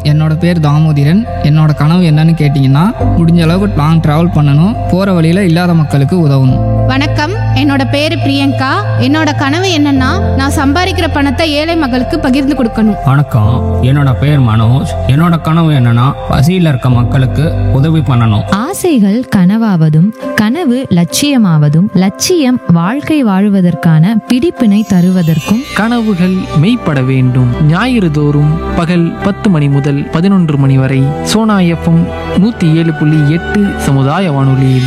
என்னோட பேர் தாமோதிரன் என்னோட கனவு என்னன்னு கேட்டிங்கன்னா முடிஞ்ச அளவுக்கு லாங் ட்ராவல் பண்ணணும் போகிற வழியில் இல்லாத மக்களுக்கு உதவணும் வணக்கம் என்னோட பேரு பிரியங்கா என்னோட கனவு என்னன்னா நான் சம்பாதிக்கிற பணத்தை ஏழை மக்களுக்கு பகிர்ந்து கொடுக்கணும் வணக்கம் என்னோட பேர் மனோஜ் என்னோட கனவு என்னன்னா பசியில் இருக்க மக்களுக்கு உதவி பண்ணணும் ஆசைகள் கனவாவதும் கனவு லட்சியமாவதும் லட்சியம் வாழ்க்கை வாழுவதற்கான பிடிப்பினை தருவதற்கும் கனவுகள் மெய்ப்பட வேண்டும் ஞாயிறு தோறும் பகல் பத்து மணி முதல் பதினொன்று மணி வரை சோனா எஃப்எம் நூற்றி ஏழு புள்ளி எட்டு சமுதாய வானொலியில்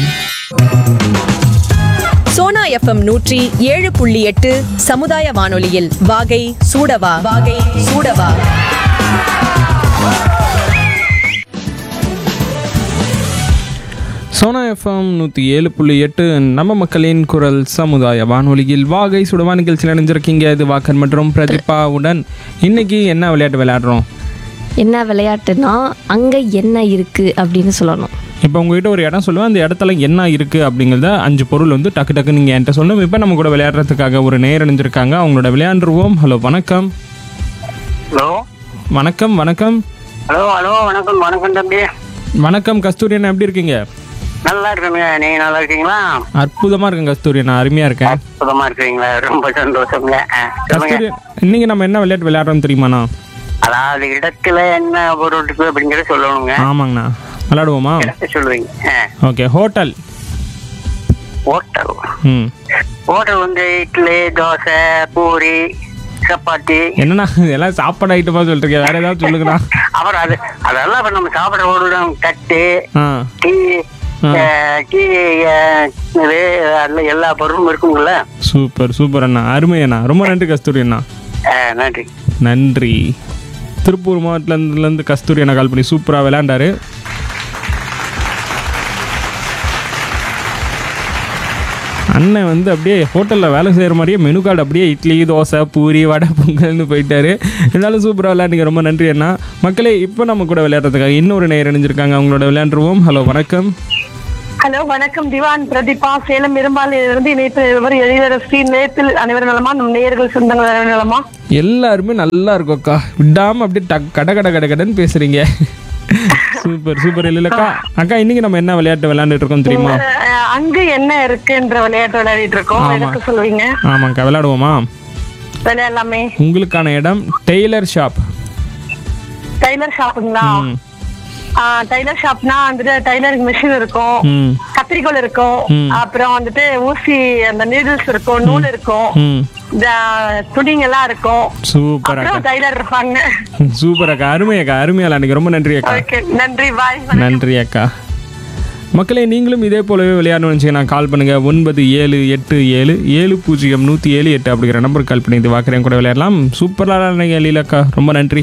சோனா எஃப்எம் நூற்றி ஏழு புள்ளி எட்டு சமுதாய வானொலியில் வாகை சூடவா வாகை சூடவா சோனா எஃப்எம் நூற்றி ஏழு புள்ளி எட்டு நம்ம மக்களின் குரல் சமுதாய வானொலியில் வாகை சுடவா நிகழ்ச்சியில் இணைஞ்சிருக்கீங்க இது வாக்கர் மற்றும் பிரதீபாவுடன் இன்னைக்கு என்ன விளையாட்டு விளையாடுறோம் என்ன விளையாட்டுனா அங்கே என்ன இருக்குது அப்படின்னு சொல்லணும் இப்போ உங்ககிட்ட ஒரு இடம் சொல்லுவேன் அந்த இடத்துல என்ன இருக்குது அப்படிங்கிறத அஞ்சு பொருள் வந்து டக்கு டக்கு நீங்கள் என்கிட்ட சொல்லணும் இப்போ நம்ம கூட விளையாடுறதுக்காக ஒரு நேர் இணைஞ்சிருக்காங்க அவங்களோட விளையாண்டுருவோம் ஹலோ வணக்கம் ஹலோ வணக்கம் வணக்கம் ஹலோ ஹலோ வணக்கம் வணக்கம் தம்பி வணக்கம் கஸ்தூரி அண்ணா எப்படி இருக்கீங்க நல்லா இருக்கேங்க நீங்க நல்லா இருக்கீங்களா அற்புதமாக இருக்கேன் கஸ்தூரி அண்ணா அருமையாக இருக்கேன் அற்புதமா இருக்கீங்களா ரொம்ப சந்தோஷங்க ஆ, சொல்லுங்க கஸ்தூரி இன்னைக்கு நம்ம என்ன விளையாட்டு விளையாடுறோம் தெரியுமாண்ணா அதாவது இடத்துல என்ன பொருள் இருக்கு அப்படிங்கறத சொல்லணுங்க ஆமாங்கண்ணா விளையாடுவோமா இடத்த சொல்லுவீங்க ஆ, ஓகே ஹோட்டல் ஹோட்டல் ம் ஹோட்டல் வந்து இட்லி தோசை பூரி சப்பாத்தி என்னண்ணா இதெல்லாம் சாப்பாடு ஐட்டமா சொல்றீங்க வேற ஏதாவது சொல்லுங்கண்ணா அப்புறம் அது அதெல்லாம் இப்ப நம்ம சாப்பிடுற ஹோட்டல் தட்டு ஆ டீ ஆ. ஆ, டீ ஆ, இது அதுல எல்லா பொருளும் இருக்குங்கள சூப்பர் சூப்பர் அண்ணா அருமை அண்ணா ரொம்ப நன்றி கஸ்தூரி அண்ணா ஆ, நன்றி நன்றி திருப்பூர் மாவட்டத்துலேருந்து கஸ்தூரி அண்ணா கால் பண்ணி சூப்பராக விளையாண்டாரு அண்ணன் வந்து அப்படியே ஹோட்டலில் வேலை செய்கிற மாதிரியே மெனு கார்டு அப்படியே இட்லி தோசை பூரி வடை பொங்கல்னு போயிட்டாரு இருந்தாலும் சூப்பராக விளையாண்டுங்க ரொம்ப நன்றி அண்ணா மக்களே இப்போ நம்ம கூட விளையாடுறதுக்காக இன்னொரு நேரம் இணைஞ்சிருக்காங்க அவங்களோட விளையாண்டுருவோம் ஹலோ வணக்கம் ஹலோ வணக்கம் திவான் பிரதீபா சேலம் இரும்பாலிலிருந்து இணைப்பு எழிலரசி நேத்தில் அனைவரும் நலமா நம் நேயர்கள் சொந்தங்கள் அனைவரும் நலமா எல்லாருமே நல்லா இருக்கும் அக்கா விடாம அப்படியே டக் கட கட கட கடன்னு பேசுறீங்க சூப்பர் சூப்பர் இல்லைல்லக்கா அக்கா இன்னைக்கு நம்ம என்ன விளையாட்டு விளையாண்டுட்டு இருக்கோம் தெரியுமா அஹ், அங்கு என்ன இருக்குன்ற விளையாட்டு விளையாடிட்டு இருக்கோம் ஆமா. எனக்கு சொல்லுவீங்க ஆமாக்கா விளையாடுவோமா விளையாடலாமே உங்களுக்கான இடம் டெய்லர் ஷாப் டைலர் ஷாப்புங்களா ம் டைலர் ஷாப்னா வந்துட்டு டைலரிங் மிஷின் இருக்கும் ம் கத்திரிக்கோல் இருக்கும் ம். அப்புறம் வந்துட்டு ஊசி அந்த நீடில்ஸ் இருக்கும் நூல் இருக்கும் ம் இந்த துணிங்க எல்லாம் இருக்கும் சூப்பர் அப்புறம் அக்கா டைலர் இருப்பாங்க சூப்பர் அக்கா அருமை அக்கா அருமையா விளையாண்டுங்க ரொம்ப நன்றி அக்கா ஓகே நன்றி பாய் நன்றி அக்கா மக்களே நீங்களும் இதே போலவே விளையாடணும்னு வச்சுக்கோங்க கால் பண்ணுங்க ஒன்பது ஏழு எட்டு ஏழு ஏழு பூஜ்ஜியம் நூற்றி ஏழு எட்டு அப்படிங்கிற நம்பருக்கு கால் பண்ணி இது வாக்குறேன் கூட விளையாடலாம் சூப்பராக இருந்தீங்க லீலாக்கா ரொம்ப நன்றி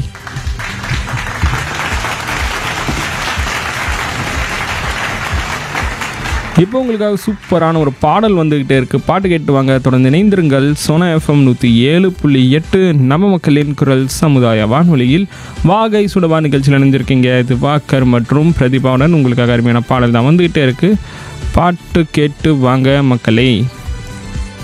இப்போ உங்களுக்காக சூப்பரான ஒரு பாடல் வந்துக்கிட்டே இருக்குது பாட்டு கேட்டு வாங்க தொடர்ந்து இணைந்திருங்கள் சோனா எஃப்எம் நூற்றி ஏழு புள்ளி எட்டு நம்ம மக்களின் குரல் சமுதாய வானொலியில் வாகை சுடவா நிகழ்ச்சியில் இணைஞ்சிருக்கீங்க இது வாக்கர் மற்றும் பிரதிபாவுடன் உங்களுக்காக அருமையான பாடல் தான் வந்துக்கிட்டே இருக்குது பாட்டு கேட்டு வாங்க மக்களே